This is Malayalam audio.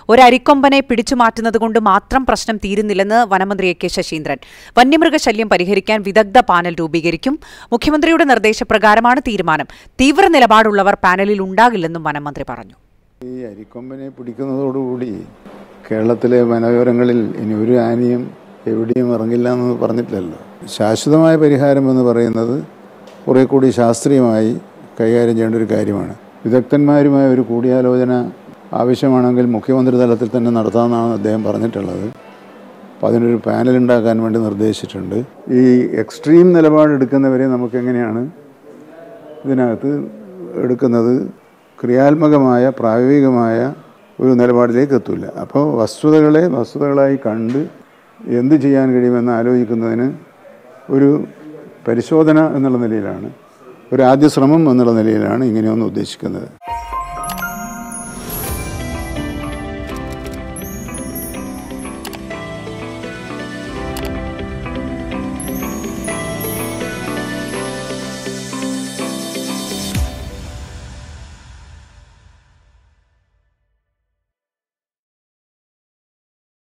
ഒരരിക്കൊമ്പനെ പിടിച്ചു മാറ്റുന്നത് കൊണ്ട് മാത്രം പ്രശ്നം തീരുന്നില്ലെന്ന് വനമന്ത്രി എ കെ ശശീന്ദ്രൻ വന്യമൃഗശല്യം പരിഹരിക്കാൻ വിദഗ്ധ പാനൽ രൂപീകരിക്കും മുഖ്യമന്ത്രിയുടെ നിർദ്ദേശപ്രകാരമാണ് തീരുമാനം തീവ്ര നിലപാടുള്ളവർ പാനലിൽ ഉണ്ടാകില്ലെന്നും വനമന്ത്രി പറഞ്ഞു ഈ അരിക്കൊമ്പനെ പിടിക്കുന്നതോടുകൂടി കേരളത്തിലെ വനവിവരങ്ങളിൽ ഇനി ഒരു ആനയും എവിടെയും ഇറങ്ങില്ല എന്ന് പറഞ്ഞിട്ടില്ലല്ലോ ശാശ്വതമായ പരിഹാരം എന്ന് പറയുന്നത് കുറെ കൂടി ശാസ്ത്രീയമായി കൈകാര്യം ചെയ്യേണ്ട ഒരു കാര്യമാണ് വിദഗ്ധന്മാരുമായ ഒരു കൂടിയാലോചന ആവശ്യമാണെങ്കിൽ മുഖ്യമന്ത്രി തലത്തിൽ തന്നെ നടത്താമെന്നാണ് അദ്ദേഹം പറഞ്ഞിട്ടുള്ളത് അപ്പോൾ അതിനൊരു പാനൽ ഉണ്ടാക്കാൻ വേണ്ടി നിർദ്ദേശിച്ചിട്ടുണ്ട് ഈ എക്സ്ട്രീം നിലപാടെടുക്കുന്നവരെ നമുക്ക് എങ്ങനെയാണ് ഇതിനകത്ത് എടുക്കുന്നത് ക്രിയാത്മകമായ പ്രായോഗികമായ ഒരു നിലപാടിലേക്ക് എത്തില്ല അപ്പോൾ വസ്തുതകളെ വസ്തുതകളായി കണ്ട് എന്ത് ചെയ്യാൻ കഴിയുമെന്ന് ആലോചിക്കുന്നതിന് ഒരു പരിശോധന എന്നുള്ള നിലയിലാണ് ഒരു ആദ്യ ശ്രമം എന്നുള്ള നിലയിലാണ് ഇങ്ങനെയൊന്ന് ഉദ്ദേശിക്കുന്നത്